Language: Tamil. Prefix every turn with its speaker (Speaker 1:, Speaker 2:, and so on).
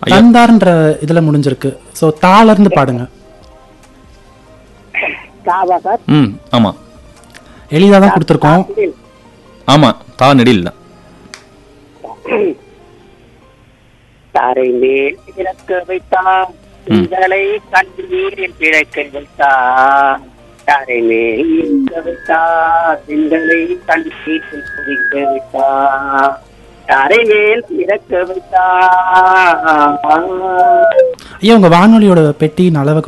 Speaker 1: தந்தார்ன்ற இதுல முடிஞ்சிருக்கு ஸோ தால இருந்து பாடுங்க
Speaker 2: தாவா சார்
Speaker 3: ம் ஆமா
Speaker 1: எளிதா தான் கொடுத்துருக்கோம்
Speaker 3: ஆமா தா நெடில் தான்
Speaker 2: தாரை மேல் இறக்க வைத்தான் திங்களை கண்ணீரில் பிழைக்க வைத்தான் தாரை மேல் இறக்க வைத்தான் திங்களை கண்ணீரில் பிழைக்க வைத்தான் தாரை மேல் இறக்க வைத்தான்
Speaker 1: ஐயா உங்க வானொலியோட பெட்டியின் அளவை